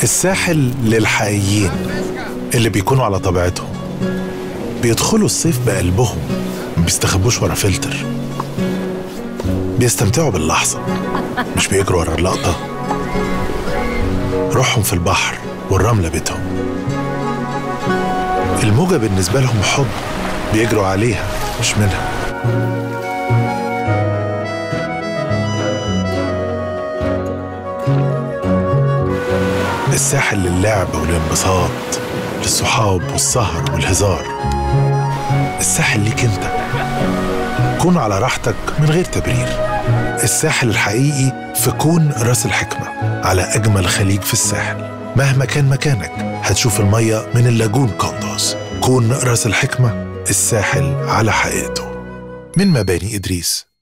الساحل للحقيقيين اللي بيكونوا على طبيعتهم بيدخلوا الصيف بقلبهم ما بيستخبوش ورا فلتر بيستمتعوا باللحظة مش بيجروا ورا اللقطة روحهم في البحر والرملة بيتهم الموجة بالنسبة لهم حضن بيجروا عليها مش منها الساحل للعب والانبساط للصحاب والسهر والهزار الساحل ليك انت كون على راحتك من غير تبرير الساحل الحقيقي في كون راس الحكمة على أجمل خليج في الساحل مهما كان مكانك هتشوف المية من اللاجون كوندوز كون راس الحكمة الساحل على حقيقته من مباني إدريس